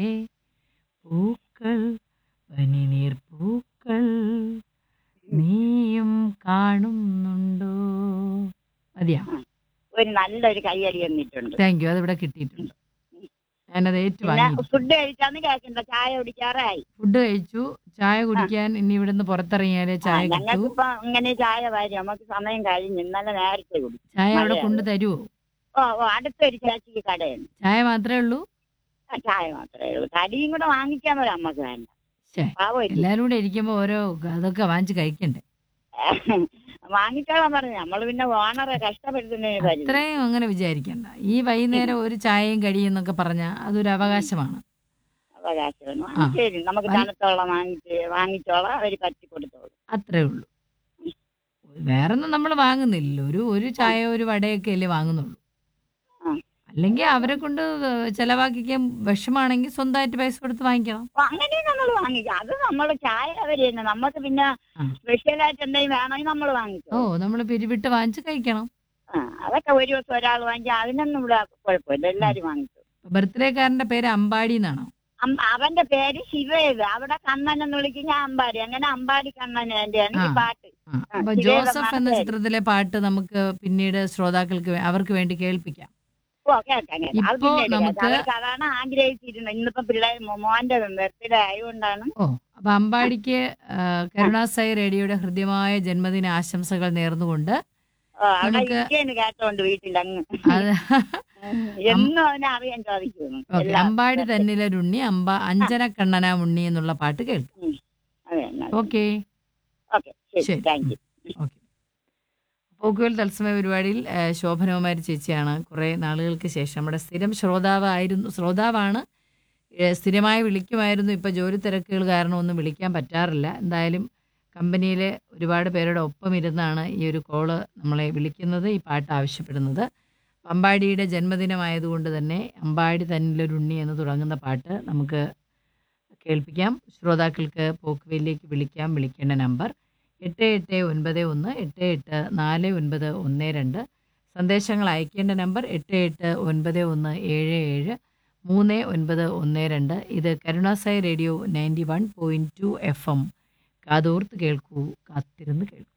പൂക്കൾ പനിനീർ പൂക്കൾ നീയും കാണുന്നുണ്ടോ മതിയാ ഒരു നല്ലൊരു കയ്യടി തന്നിട്ടുണ്ട് താങ്ക് യു അതിവിടെ കിട്ടിയിട്ടുണ്ട് ഞാനത് ഏറ്റു പിന്നെ വാങ്ങി ഫുഡ് കഴിച്ചാന്ന് കേൾക്കണ്ട ചായ കുടിക്കാറായി ഫുഡ് കഴിച്ചു ചായ കുടിക്കാൻ ഇനി ഇവിടുന്ന് പുറത്തിറങ്ങിയാലേ ചായ കിട്ടൂ ഞങ്ങൾക്കിപ്പോ ഇങ്ങനെ ചായ വരും നമുക്ക് സമയം കഴിഞ്ഞു ഇന്നലെ നേരത്തെ കുടിച്ചു ചായ അവിടെ മഴയാണ്. കൊണ്ട് തരുമോ ഓ ഓ അടുത്തൊരു ചേച്ചിക്ക് കടയുണ്ട് ചായ മാത്രമേ ഉള്ളൂ ആ, ചായ മാത്രമേ ഉള്ളൂ കടിയും കൂടെ വാങ്ങിക്കാൻ വരാം നമുക്ക് വേണ്ട ശ്ശേ, പാവമില്ല എല്ലാരും കൂടെ ഇരിക്കുമ്പോ ഓരോ അതൊക്കെ വാങ്ങിച്ച് കഴിക്കണ്ടേ വാങ്ങിച്ചോളാൻ പറഞ്ഞു നമ്മള് പിന്നെ ഓണറെ കഷ്ടപ്പെടുത്തുന്നതിന് പറ്റും അത്രയും അങ്ങനെ വിചാരിക്കണ്ട ഈ വൈകുന്നേരം ഒരു ചായയും കടിയും എന്നൊക്കെ പറഞ്ഞാൽ അതൊരു അവകാശമാണ് അവകാശമാണ് ആ. ശരി നമുക്ക് വൽ- തണുത്തോളം വാങ്ങിച്ച് വാങ്ങിച്ചോളാം അവര് പറ്റി കൊടുത്തോളൂ അത്രേ ഉള്ളൂ വേറൊന്നും നമ്മൾ വാങ്ങുന്നില്ലല്ലോ ഒരു ഒരു ചായ ഒരു വടയൊക്കെ അല്ലേ വാങ്ങുന്നുള്ളൂ ആ. അല്ലെങ്കിൽ അവരെ കൊണ്ട് ചെലവാക്കിക്കാൻ വിഷമാണെങ്കിൽ സ്വന്തമായിട്ട് പൈസ കൊടുത്ത് വാങ്ങിക്കണം അപ്പൊ അങ്ങനെ നമ്മൾ വാങ്ങിക്കാം അത് നമ്മള് ചായ അവര് തന്നെ നമുക്ക് പിന്നെ ആ. സ്പെഷ്യലായിട്ട് എന്തെങ്കിലും വേണമെങ്കിൽ നമ്മൾ ഓ വാങ്ങിച്ചോ നമ്മൾ പിരിവിട്ട് വാങ്ങിച്ച് കഴിക്കണം ആ അതൊക്കെ ഒരു ദിവസം ഒരാൾ വാങ്ങിച്ചാൽ അതിനൊന്നും ഇവിടെ കുഴപ്പമില്ല എല്ലാരും വാങ്ങിച്ചു ബർത്ത്ഡേക്കാരന്റെ പേര് അമ്പാടി എന്നാണോ അം- അവന്റെ പേര് ശിവേത് അവിടെ കണ്ണൻ എന്ന് വിളിക്കും ഞാൻ അമ്പാടി അങ്ങനെ അമ്പാടി കണ്ണൻ എന്റെയാണ് ഈ ആ. പാട്ട് ആ, അപ്പൊ ശിവേത് ജോസഫ് എന്നാണ് എന്ന പേര്. ചിത്രത്തിലെ പാട്ട് നമുക്ക് പിന്നീട് ശ്രോതാക്കൾക്ക് വേ- അവർക്ക് വേണ്ടി കേൾപ്പിക്കാം ഓ കേൾക്കാം കേൾക്കാം അത് ഇപ്പോ പിന്നീട് കേൾക്കാം. നമുക്ക് അവർക്ക് അതാണ് ആഗ്രഹിച്ചിരുന്നത് ഇന്നിപ്പോ പിള്ളേർ മോന്റെ ബർത്ത്ഡേ ആയതുകൊണ്ടാണ് ഓ അപ്പൊ അമ്പാടിക്ക് ആ, കരുണാസായി റേഡിയോയുടെ ഹൃദ്യമായ ജന്മദിന ആശംസകൾ നേർന്നുകൊണ്ട് ഓ, അവിടെ നമുക്ക് ഇരിക്കേന്ന് കേട്ടോണ്ട് വീട്ടിൽ അങ്ങ് അത് എന്നും അവനെ അറിയാൻ സാധിക്കുന്നു ഓക്കെ എല്ലാ- അമ്പാടി തന്നിലൊരുണ്ണി അമ്പ അഞ്ജന കണ്ണന ഉണ്ണി എന്നുള്ള പാട്ട് കേൾക്കാം അതെ എന്നാ. ഓക്കെ ഓക്കെ ശരി ശരി. താങ്ക് യു ഓക്കെ പോക്കുവൽ തത്സമയ പരിപാടിയിൽ ആ, ശോഭനകുമാരി ചേച്ചിയാണ് കുറേ നാളുകൾക്ക് ശേഷം നമ്മുടെ സ്ഥിരം ശ്രോതാവായിരുന്നു ശ്രോതാവാണ് ഏ, സ്ഥിരമായി വിളിക്കുമായിരുന്നു ഇപ്പോൾ ജോലി തിരക്കുകൾ കാരണം ഒന്നും വിളിക്കാൻ പറ്റാറില്ല എന്തായാലും കമ്പനിയിൽ ഒരുപാട് പേരുടെ ഒപ്പം ഇരുന്നാണ് ഈ ഒരു കോള് നമ്മളെ വിളിക്കുന്നത് ഈ പാട്ട് ആവശ്യപ്പെടുന്നത് അമ്പാടിയുടെ ജന്മദിനമായതുകൊണ്ട് തന്നെ അമ്പാടി തന്നിലൊരുണ്ണി എന്ന് തുടങ്ങുന്ന പാട്ട് നമുക്ക് കേൾപ്പിക്കാം ശ്രോതാക്കൾക്ക് പോക്കുവയിലേക്ക് വിളിക്കാം വിളിക്കേണ്ട നമ്പർ എട്ട് എട്ട് ഒൻപത് ഒന്ന് എട്ട് എട്ട് നാല് ഒൻപത് ഒന്ന് രണ്ട് സന്ദേശങ്ങൾ അയക്കേണ്ട നമ്പർ എട്ട് എട്ട് ഒൻപത് ഒന്ന് ഏഴ് ഏഴ് മൂന്ന് ഒൻപത് ഒന്ന് രണ്ട് ഇത് Karunasai radio ninety one point two F M കാതോർത്ത് കേൾക്കൂ കാത്തിരുന്ന് കേൾക്കൂ